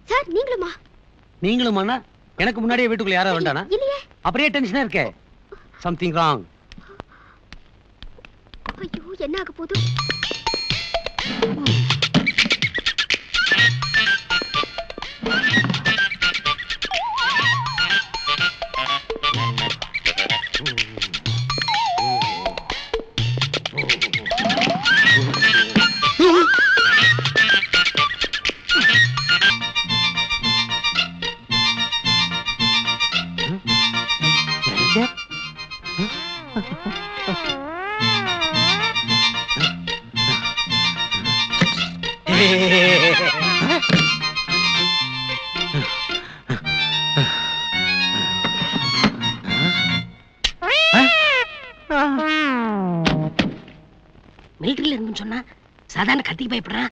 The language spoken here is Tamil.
சார் நீங்களுமா நீங்களும் அண்ணா எனக்கு முன்னாடியே வீட்டுக்குள்ள யாராவது வந்தானா இல்லையே அப்படியே டென்ஷனா இருக்கே சம்திங் ராங் ஐயோ என்ன ஆக போதும் மிலிட்டரியில இருந்துன்னு சொன்னா சாதாரண கத்திக்கு பயப்படுறான்